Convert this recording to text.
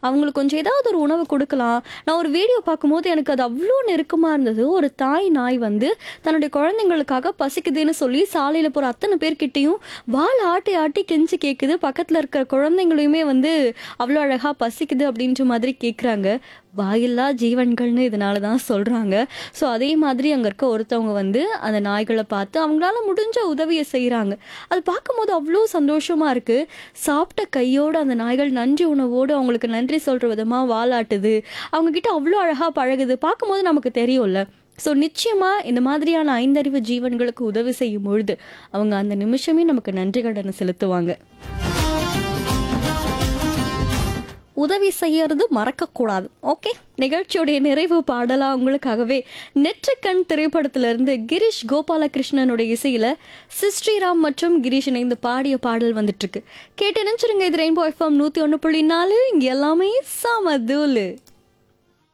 அவங்களுக்கு கொஞ்சம் ஏதாவது ஒரு உணவு கொடுக்கலாம் நான் ஒரு வீடியோ பார்க்கும்போது எனக்கு அது அவ்வளோ நெருக்கமாக இருந்தது ஒரு தாய் நாய் வந்து தன்னுடைய குழந்தைங்களுக்காக பசிக்குதுன்னு சொல்லி சாலையில் போகிற அத்தனை பேர்கிட்டையும் வால் ஆட்டி ஆட்டி கெஞ்சி கேட்குது பக்கத்தில் இருக்கிற குழந்தைங்களையுமே வந்து அவ்வளோ அழகாக பசிக்குது அப்படின்ற மாதிரி கேட்குறாங்க வாயில்லா ஜீவன்கள்னு இதனால தான் சொல்கிறாங்க ஸோ அதே மாதிரி அங்கே இருக்க ஒருத்தவங்க வந்து அந்த நாய்களை பார்த்து அவங்களால முடிஞ்ச உதவியை செய்கிறாங்க அது பார்க்கும்போது அவ்வளோ சந்தோஷமாக இருக்குது சாப்பிட்ட கையோடு அந்த நாய்கள் நன்றி உணவோடு அவங்களுக்கு நன்றி சொல்கிற விதமாக வாலாட்டுது அவங்கக்கிட்ட அவ்வளோ அழகாக பழகுது பார்க்கும்போது நமக்கு தெரியும்ல ஸோ நிச்சயமாக இந்த மாதிரியான ஐந்தறிவு ஜீவன்களுக்கு உதவி செய்யும் பொழுது அவங்க அந்த நிமிஷமே நமக்கு நன்றி கடனை செலுத்துவாங்க உதவி செய்யறது மறக்கக்கூடாது ஓகே நிகழ்ச்சியுடைய நிறைவு பாடலாக உங்களுக்காகவே நெற்றிக்கண் திரைப்படத்திலிருந்து கிரீஷ் கோபாலகிருஷ்ணனுடைய இசையில் சிஸ்ரீராம் மற்றும் கிரீஷ் இணைந்து பாடிய பாடல் வந்துட்டு இருக்கு கேட்டு நினைச்சிருங்க இது ரெயின்போ எஃப்எம் நூற்றி ஒன்று புள்ளி நாலு இங்கே எல்லாமே சமதூலு